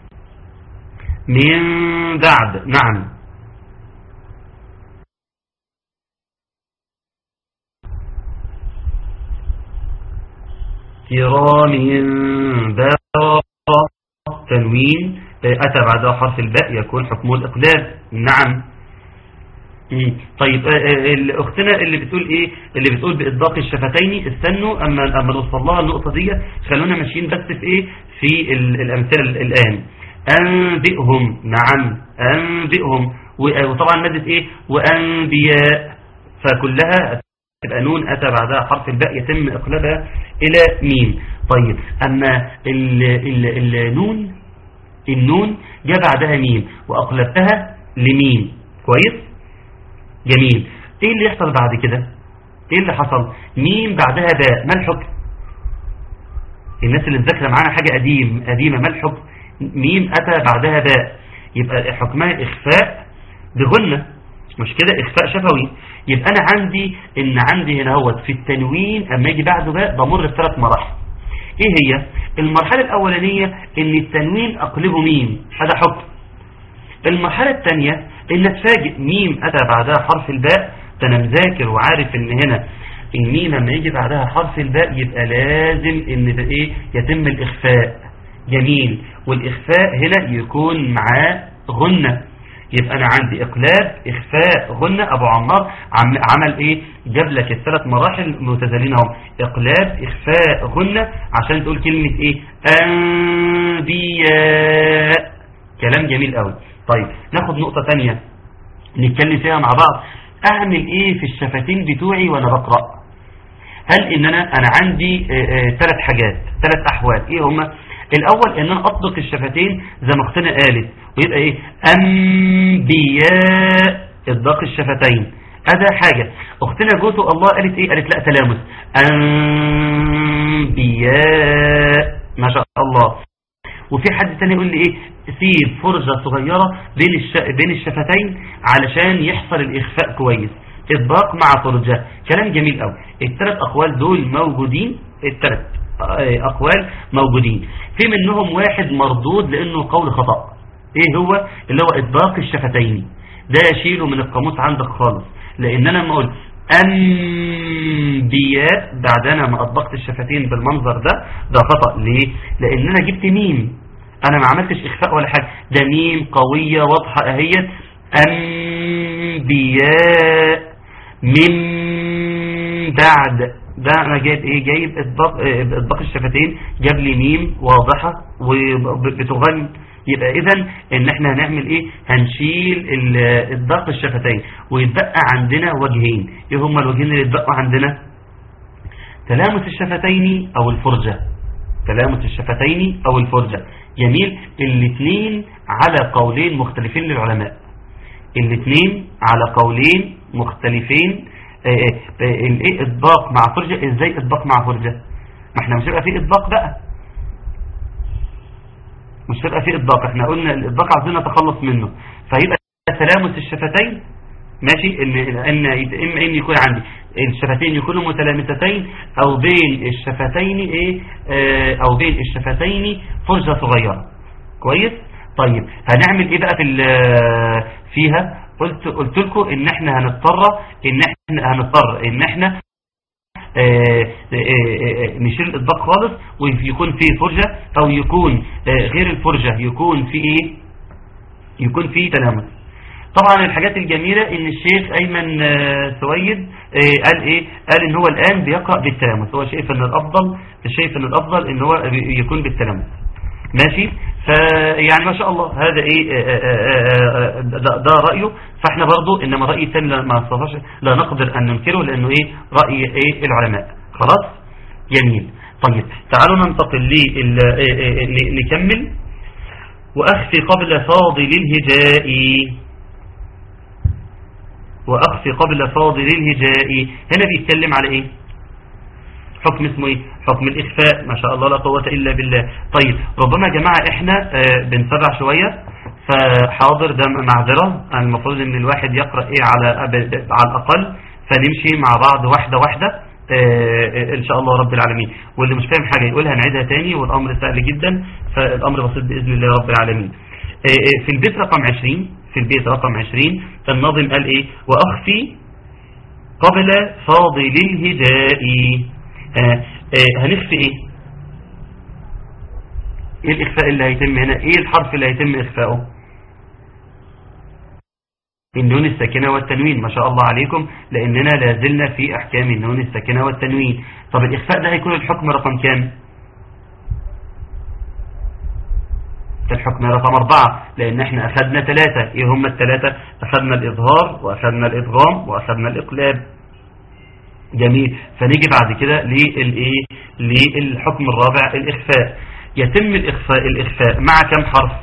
من بعد نعم كرام بارا تنوين أتى بعدها حرف الباء يكون حكمه الإقلاب نعم طيب اختنا اللي بتقول ايه اللي بتقول باطباق الشفتين استنوا اما اما نوصل لها النقطه دي خلونا ماشيين بس في ايه في الامثله الان انبئهم نعم انبئهم وطبعا ماده ايه وانبياء فكلها تبقى نون اتى بعدها حرف الباء يتم اقلابها الى ميم طيب اما ال ال النون النون جاء بعدها ميم واقلبتها لميم كويس جميل ايه اللي يحصل بعد كده ايه اللي حصل ميم بعدها باء ما الحكم الناس اللي مذاكره معانا حاجه قديم قديمه ما الحكم ميم اتى بعدها باء يبقى حكمها اخفاء بغنه مش كده اخفاء شفوي يبقى انا عندي ان عندي هنا هو في التنوين اما يجي بعده باء بمر بثلاث مراحل ايه هي المرحله الاولانيه ان التنوين اقلبه ميم هذا حكم المرحله الثانيه ان اتفاجئ ميم اتى بعدها حرف الباء ده انا مذاكر وعارف ان هنا الميم لما يجي بعدها حرف الباء يبقى لازم ان ده ايه يتم الاخفاء جميل والاخفاء هنا يكون معاه غنة يبقى انا عندي اقلاب اخفاء غنة ابو عمار عم عمل ايه جاب لك الثلاث مراحل متتاليين اهو اقلاب اخفاء غنة عشان تقول كلمة ايه انبياء كلام جميل قوي طيب ناخد نقطة تانية نتكلم فيها مع بعض اعمل ايه في الشفتين بتوعي وانا بقرأ هل ان انا انا عندي ثلاث حاجات ثلاث احوال ايه هما الاول ان انا اطلق الشفتين زي ما اختنا قالت ويبقى ايه انبياء اطلاق الشفتين هذا حاجة اختنا جوتو الله قالت ايه قالت لا تلامس انبياء ما شاء الله وفي حد تاني يقول لي ايه سيب فرجة صغيرة بين الش... بين الشفتين علشان يحصل الاخفاء كويس اطباق مع فرجة كلام جميل قوي الثلاث اقوال دول موجودين الثلاث اقوال موجودين في منهم واحد مردود لانه قول خطأ ايه هو اللي هو اطباق الشفتين ده شيله من القاموس عندك خالص لان انا لما اقول انبياء بعد انا ما اطبقت الشفتين بالمنظر ده ده خطأ ليه لان انا جبت ميم انا ما عملتش اخفاء ولا حاجة ده ميم قوية واضحة اهيت انبياء من بعد ده انا جايب ايه جايب اطباق اطباق الشفتين جاب لي ميم واضحة وبتغني يبقى اذا ان احنا هنعمل ايه هنشيل اطباق الشفتين ويتبقى عندنا وجهين ايه هما الوجهين اللي يتبقوا عندنا تلامس الشفتين او الفرجة تلامس الشفتين او الفرجة جميل الاثنين على قولين مختلفين للعلماء الاثنين على قولين مختلفين الايه اطباق مع فرجة ازاي اطباق مع فرجة ما احنا مش هيبقى في اطباق بقى مش هيبقى في اطباق احنا قلنا الاطباق عايزين نتخلص منه فهيبقى تلامس الشفتين ماشي ان ان اما ان يكون عندي الشفتين يكونوا متلامستين او بين الشفتين ايه اه او بين الشفتين فرجة صغيرة كويس طيب هنعمل ايه بقى في فيها قلت قلت لكم ان احنا هنضطر ان احنا هنضطر ان احنا اه اه نشيل الاطباق خالص ويكون في فرجة او يكون غير الفرجة يكون في ايه يكون في تلامس طبعا الحاجات الجميلة ان الشيخ ايمن سويد قال ايه قال ان هو الان بيقرأ بالتلامس هو شايف ان الافضل شايف ان الافضل ان هو يكون بالتلامس ماشي فيعني ما شاء الله هذا ايه ده, ده رأيه فاحنا برضو انما رأي الثاني ما نستطيعش لا نقدر ان ننكره لانه ايه رأي ايه العلماء خلاص جميل طيب تعالوا ننتقل لي نكمل واخفي قبل فاضل الهجاء واخفي قبل فاضل الهجاء هنا بيتكلم على ايه حكم اسمه ايه حكم الاخفاء ما شاء الله لا قوة الا بالله طيب ربما يا جماعة احنا اه بنتابع شوية فحاضر ده معذرة المفروض ان الواحد يقرأ ايه على على الاقل فنمشي مع بعض واحدة واحدة اه ان شاء الله رب العالمين واللي مش فاهم حاجة يقولها نعيدها تاني والامر سهل جدا فالامر بسيط باذن الله رب العالمين اه في البيت رقم 20 في البيت رقم 20 الناظم قال ايه واخفي قبل فاضل الهجاء آه آه هنخفي ايه ايه الاخفاء اللي هيتم هنا ايه الحرف اللي هيتم اخفاؤه النون الساكنة والتنوين ما شاء الله عليكم لاننا لازلنا في احكام النون الساكنة والتنوين طب الاخفاء ده هيكون الحكم رقم كام الحكم رقم أربعة لأن احنا أخذنا ثلاثة إيه هم الثلاثة أخذنا الإظهار وأخذنا الإدغام وأخذنا الإقلاب جميل فنيجي بعد كده للايه للحكم الرابع الاخفاء يتم الاخفاء الاخفاء مع كم حرف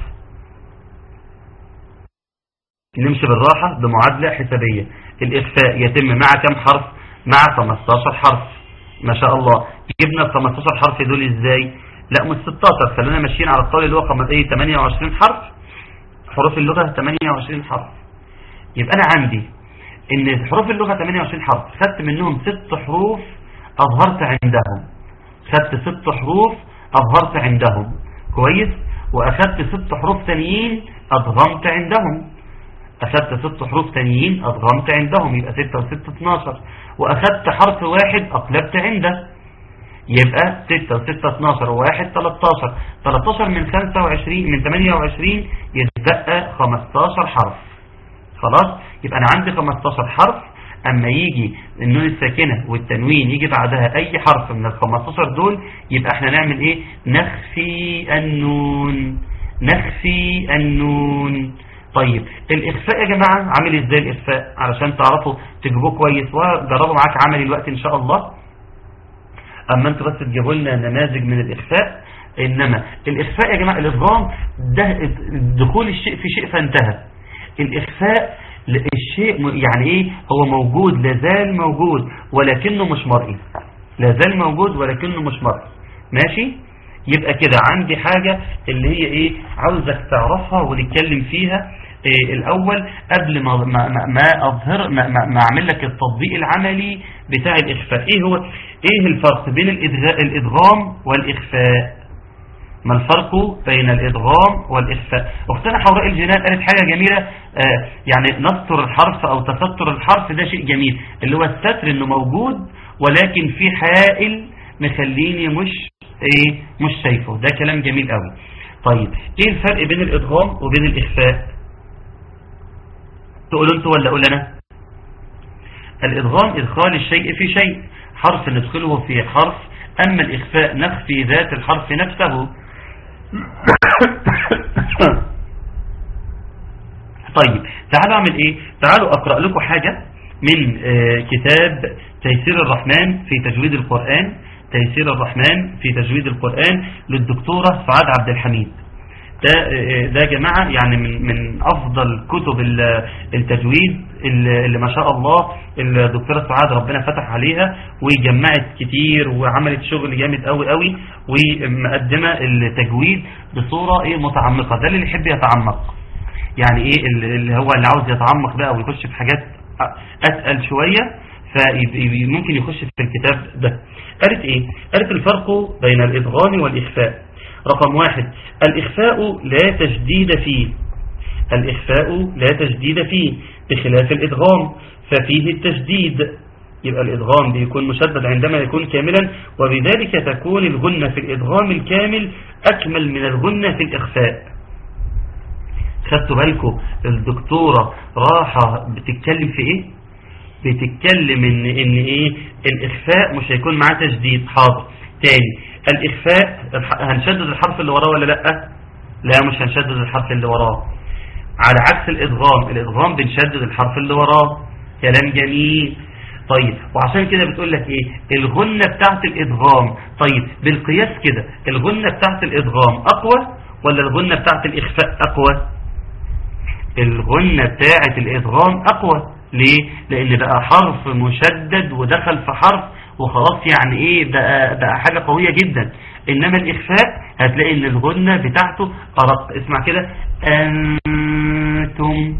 نمشي بالراحة بمعادلة حسابية الاخفاء يتم مع كم حرف مع 15 حرف ما شاء الله جبنا ال 15 حرف دول ازاي لا مش 16 خلينا ماشيين على القول اللي هو ايه 28 حرف حروف اللغة 28 حرف يبقى انا عندي ان حروف اللغة 28 حرف خدت منهم ست حروف اظهرت عندهم خدت ست حروف اظهرت عندهم كويس واخدت ست حروف تانيين ادغمت عندهم أخذت ست حروف تانيين أضغمت عندهم يبقى ستة وستة 12 وأخذت حرف واحد أقلبت عنده يبقى 6 و6 12 و1 13 13 من 25 من 28 يتبقى 15 حرف خلاص يبقى أنا عندي 15 حرف أما يجي النون الساكنة والتنوين يجي بعدها أي حرف من ال 15 دول يبقى احنا نعمل ايه نخفي النون نخفي النون طيب الإخفاء يا جماعة عامل ازاي الإخفاء علشان تعرفوا تجيبوه كويس وجربوا معاك عملي الوقت إن شاء الله أما أنتوا بس تجيبوا لنا نماذج من الإخفاء إنما الإخفاء يا جماعة الإضغام ده دخول الشيء في شيء فانتهى الإخفاء الشيء يعني إيه هو موجود لازال موجود ولكنه مش مرئي لازال موجود ولكنه مش مرئي ماشي يبقى كده عندي حاجة اللي هي إيه عاوزك تعرفها ونتكلم فيها إيه الأول قبل ما ما ما أظهر ما, ما, ما أعمل لك التطبيق العملي بتاع الإخفاء إيه هو إيه الفرق بين الإدغام والإخفاء ما الفرق بين الإدغام والإخفاء أختنا حوراء الجنان قالت حاجة جميلة آه يعني نستر الحرف أو تستر الحرف ده شيء جميل اللي هو الستر إنه موجود ولكن في حائل مخليني مش إيه مش شايفه ده كلام جميل قوي طيب إيه الفرق بين الإدغام وبين الإخفاء تقولوا انتوا ولا اقول انا الادغام ادخال الشيء في شيء حرف ندخله في حرف اما الاخفاء نخفي ذات الحرف نفسه طيب تعالوا اعمل ايه تعالوا اقرأ لكم حاجة من كتاب تيسير الرحمن في تجويد القرآن تيسير الرحمن في تجويد القرآن للدكتورة سعاد عبد الحميد ده ده يا جماعة يعني من من أفضل كتب التجويد اللي ما شاء الله الدكتورة سعاد ربنا فتح عليها وجمعت كتير وعملت شغل جامد قوي قوي ومقدمة التجويد بصورة ايه متعمقة ده اللي يحب يتعمق يعني ايه اللي هو اللي عاوز يتعمق بقى ويخش في حاجات أتقل شوية فممكن يخش في الكتاب ده قالت ايه قالت الفرق بين الإدغام والإخفاء رقم واحد الإخفاء لا تجديد فيه الإخفاء لا تجديد فيه بخلاف الإدغام ففيه التجديد يبقى الإدغام بيكون مشدد عندما يكون كاملا وبذلك تكون الغنة في الإدغام الكامل أكمل من الغنة في الإخفاء خدتوا بالكم الدكتورة راحة بتتكلم في إيه بتتكلم إن, إن إيه الإخفاء مش هيكون معاه تجديد حاضر تاني الإخفاء هنشدد الحرف اللي وراه ولا لا لا مش هنشدد الحرف اللي وراه على عكس الإدغام الإدغام بنشدد الحرف اللي وراه كلام جميل طيب وعشان كده بتقول لك ايه الغنة بتاعت الإدغام طيب بالقياس كده الغنة بتاعت الإدغام أقوى ولا الغنة بتاعت الإخفاء أقوى الغنة بتاعت الإدغام أقوى ليه لأن بقى حرف مشدد ودخل في حرف وخلاص يعني ايه بقى, بقى حاجة قوية جدا انما الاخفاء هتلاقي ان الغنة بتاعته ارق اسمع كده انتم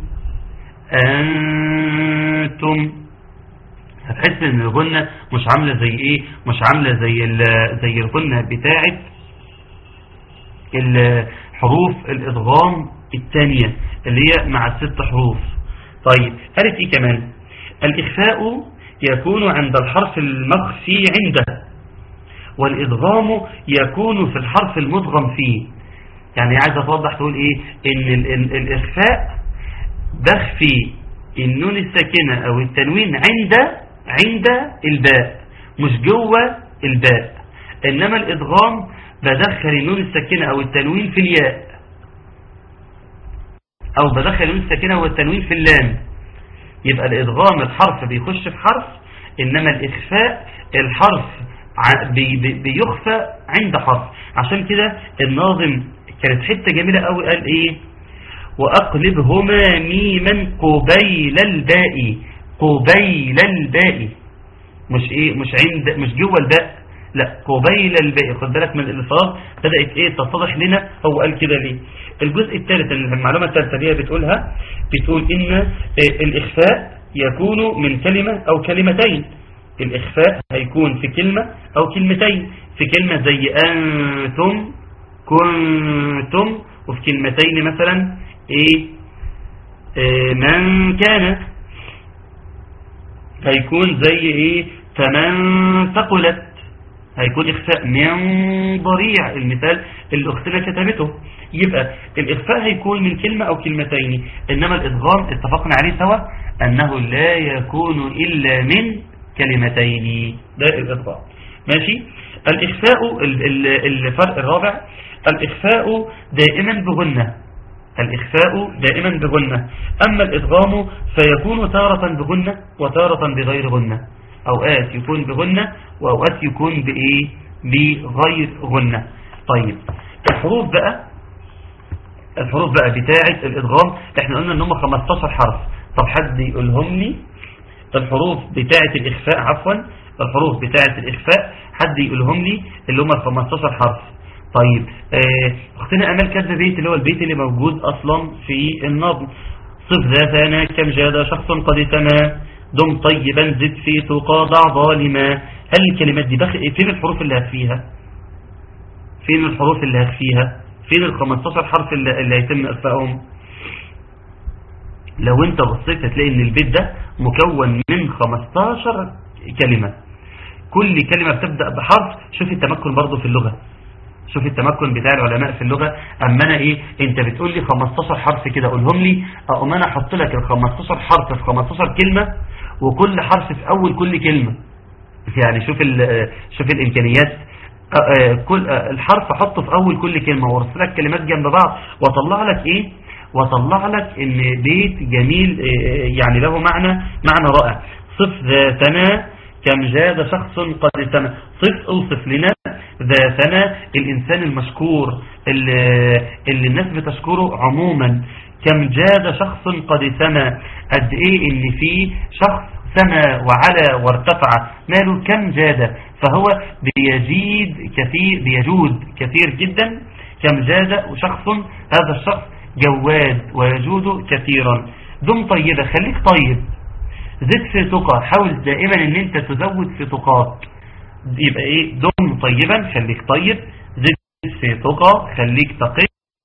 انتم هتحس ان الغنة مش عاملة زي ايه مش عاملة زي زي الغنة بتاعت الحروف الادغام الثانية اللي هي مع الست حروف طيب قالت ايه كمان الاخفاء يكون عند الحرف المخفي عنده والإدغام يكون في الحرف المدغم فيه يعني عايز أتوضح تقول إيه إن ال ال الإخفاء بخفي النون الساكنة أو التنوين عند عند الباء مش جوه الباء إنما الإدغام بدخل النون الساكنة أو التنوين في الياء أو بدخل النون الساكنة والتنوين في اللام يبقى الإدغام الحرف بيخش في حرف إنما الإخفاء الحرف بي بي بيخفى عند حرف عشان كده الناظم كانت حتة جميلة قوي قال إيه وأقلبهما ميما قبيل الباء قبيل الباء مش إيه مش عند مش جوه الباء لا قبيل الباء خد بالك من الالفاظ بدأت ايه تتضح لنا هو قال كده ليه الجزء الثالث المعلومة الثالثة اللي هي بتقولها بتقول ان الاخفاء يكون من كلمة او كلمتين الاخفاء هيكون في كلمة او كلمتين في كلمة زي انتم كنتم وفي كلمتين مثلا ايه آه، من كان هيكون زي ايه فمن ثقلت هيكون اخفاء من ضريع المثال اللي اختنا كتبته يبقى الاخفاء هيكون من كلمة او كلمتين انما الادغام اتفقنا عليه سوا انه لا يكون الا من كلمتين ده الادغام ماشي الاخفاء ال- ال- الفرق الرابع الاخفاء دائما بغنة الإخفاء دائما بغنة أما الإدغام فيكون تارة بغنة وتارة بغير غنة أوقات يكون بغنة وأوقات يكون بإيه بغير غنة طيب الحروف بقى الحروف بقى بتاعة الإدغام احنا قلنا ان هم 15 حرف طب حد يقولهم لي الحروف بتاعة الإخفاء عفوا الحروف بتاعة الإخفاء حد يقولهم لي اللي هم ال 15 حرف طيب آه، اختنا امال كاتبه بيت اللي هو البيت اللي موجود اصلا في النظم صف ذاتنا كم جاد شخص قد تما دم طيبا زد في تقى ضع ظالما هل الكلمات دي بخ... فين الحروف اللي هخفيها فين الحروف اللي هخفيها فين ال 15 حرف اللي, اللي هيتم اخفائهم لو انت بصيت هتلاقي ان البيت ده مكون من 15 كلمة كل كلمة بتبدأ بحرف شوف التمكن برضو في اللغة شوف التمكن بتاع العلماء في اللغة اما انا ايه انت بتقول لي 15 حرف كده قولهم لي اقوم انا احط لك ال 15 حرف في 15 كلمة وكل حرف في اول كل كلمة يعني شوف ال- شوف الامكانيات آه، آه، كل آه، الحرف احطه في اول كل كلمة وارسل لك كلمات جنب بعض واطلع لك ايه واطلع لك ان بيت جميل آه، يعني له معنى معنى رائع صف ذاتنا كم جاد شخص قد تم صف اوصف لنا ذاتنا الانسان المشكور اللي, اللي الناس بتشكره عموما كم جاد شخص قد سما قد ايه ان في شخص سما وعلى وارتفع ماله كم جاد فهو بيجيد كثير بيجود كثير جدا كم جاد شخص هذا الشخص جواد ويجود كثيرا دم طيبة خليك طيب زد في تقى حاول دائما ان انت تزود في تقاك يبقى ايه دم طيبا خليك طيب زد في تقى خليك تقي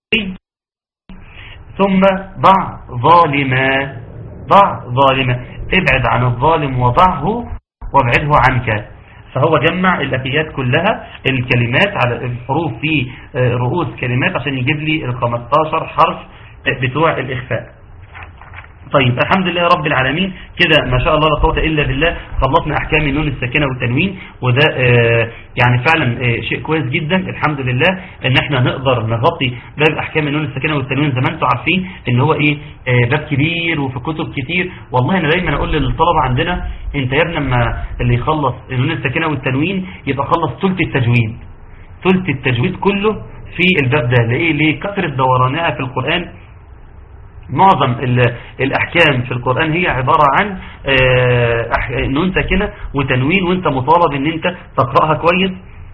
ثم ضع ظالما ضع ظالما ابعد عن الظالم وضعه وابعده عنك فهو جمع الأبيات كلها الكلمات على الحروف في آه، رؤوس كلمات عشان يجيب لي ال 15 حرف بتوع الإخفاء طيب الحمد لله رب العالمين كده ما شاء الله لا قوه الا بالله خلصنا احكام النون الساكنه والتنوين وده آه، يعني فعلا آه، شيء كويس جدا الحمد لله ان احنا نقدر نغطي باب احكام النون الساكنه والتنوين زي ما انتم عارفين ان هو ايه آه، باب كبير وفي كتب كتير والله انا دايما اقول للطلبه عندنا انت يا ابني لما اللي يخلص النون الساكنه والتنوين يبقى خلص ثلث التجويد ثلث التجويد كله في الباب ده ليه ليه كثره دورانها في القران معظم ال- الأحكام في القرآن هي عبارة عن آه، أح- نون ساكنة وتنوين وانت مطالب ان انت تقرأها كويس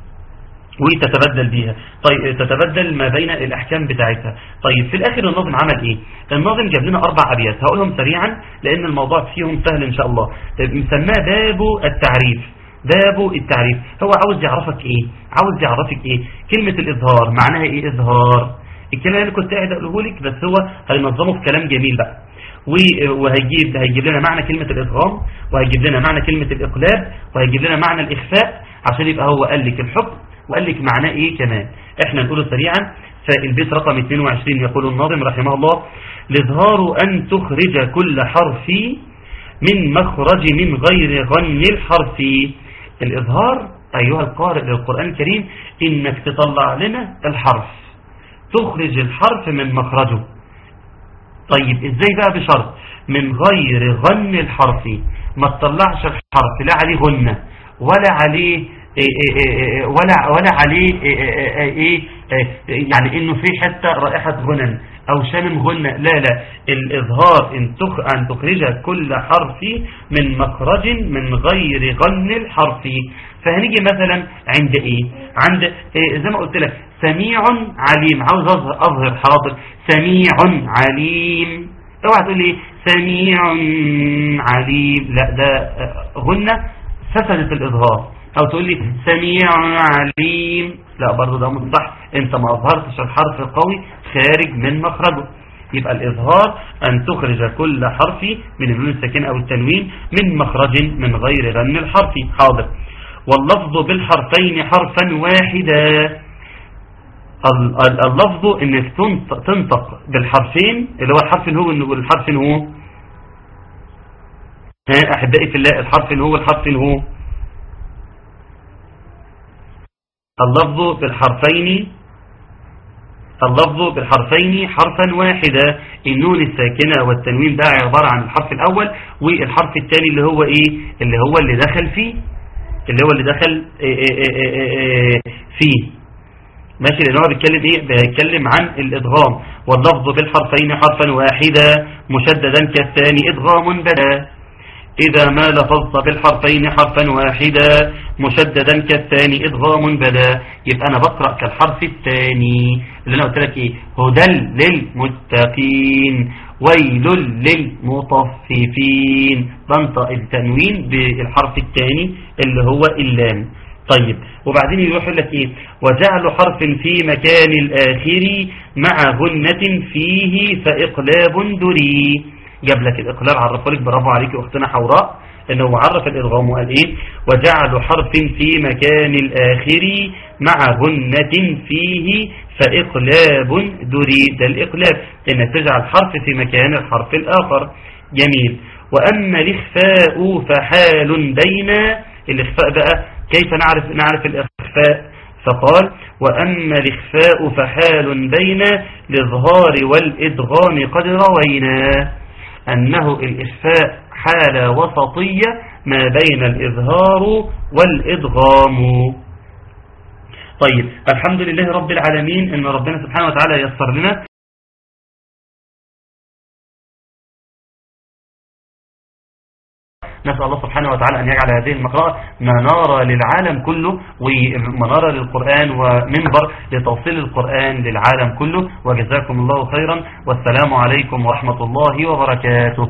وتتبدل بيها طيب تتبدل ما بين الأحكام بتاعتها طيب في الآخر النظم عمل ايه النظم جاب لنا أربع أبيات هقولهم سريعا لأن الموضوع فيهم سهل إن شاء الله طيب، مسماه باب التعريف باب التعريف هو عاوز يعرفك ايه عاوز يعرفك ايه كلمة الإظهار معناها ايه إظهار الكلام اللي كنت قاعد اقوله لك بس هو هينظمه في كلام جميل بقى و- وهيجيب هيجيب لنا معنى كلمة الإدغام وهيجيب لنا معنى كلمة الإقلاب وهيجيب لنا معنى الإخفاء عشان يبقى هو قال لك الحكم وقال لك معناه إيه كمان إحنا نقوله سريعا فالبيت رقم 22 يقول الناظم رحمه الله الإظهار أن تخرج كل حرف من مخرج من غير غن الحرف الإظهار أيها القارئ للقرآن الكريم إنك تطلع لنا الحرف تخرج الحرف من مخرجه طيب ازاي بقى بشرط من غير غن الحرف ما تطلعش الحرف لا عليه غنة ولا عليه إيه إيه إيه ولا ولا عليه إيه إيه إيه إيه يعني انه في حتى رائحة غنى او شامم غنة لا لا الاظهار ان تخ ان تخرج كل حرف من مخرج من غير غن الحرف فهنيجي مثلا عند ايه عند إيه زي ما قلت لك سميع عليم عاوز اظهر اظهر حاضر سميع عليم اوعى تقول لي سميع عليم لا ده آه، غنة فسدت الاظهار او تقول لي سميع عليم لا برضه ده مش صح انت ما اظهرتش الحرف القوي خارج من مخرجه يبقى الإظهار أن تخرج كل حرف من النون الساكنة أو التنوين من مخرج من غير غن الحرف حاضر واللفظ بالحرفين حرفا واحدا ال- ال- اللفظ انك تنط- تنطق بالحرفين اللي هو الحرف اللي هو والحرف اللي هو ها احبائي في الله الحرف اللي هو الحرف اللي هو اللفظ بالحرفين اللفظ بالحرفين حرفا واحدا النون الساكنة والتنوين ده عبارة عن الحرف الأول والحرف الثاني اللي هو إيه اللي هو اللي دخل فيه اللي هو اللي دخل إيه إيه إيه إيه إيه فيه ماشي لأن هو بيتكلم إيه بيتكلم عن الإدغام واللفظ بالحرفين حرفا واحدا مشددا كالثاني إدغام بدا إذا ما لفظت بالحرفين حرفا واحدا مشددا كالثاني إدغام بدا يبقى أنا بقرأ كالحرف الثاني اللي أنا قلت لك إيه هدى للمتقين ويل للمطففين بنطق التنوين بالحرف الثاني اللي هو اللام طيب وبعدين يروح يقول لك ايه وجعل حرف في مكان الآخر مع غنة فيه فإقلاب دري جاب لك الإقلاب عرفه لك برافو عليك أختنا حوراء انه عرف الإدغام وقال ايه وجعل حرف في مكان الآخر مع غنة فيه فإقلاب دري ده الإقلاب انك تجعل حرف في مكان الحرف الآخر جميل وأما الإخفاء فحال بين الإخفاء بقى كيف نعرف نعرف الإخفاء فقال وأما الإخفاء فحال بين الإظهار والإدغام قد روينا أنه الإخفاء حالة وسطية ما بين الإظهار والإدغام طيب الحمد لله رب العالمين إن ربنا سبحانه وتعالى يسر لنا نسأل الله سبحانه وتعالى أن يجعل هذه المقرأة منارة للعالم كله ومنارة للقرآن ومنبر لتوصيل القرآن للعالم كله وجزاكم الله خيرا والسلام عليكم ورحمة الله وبركاته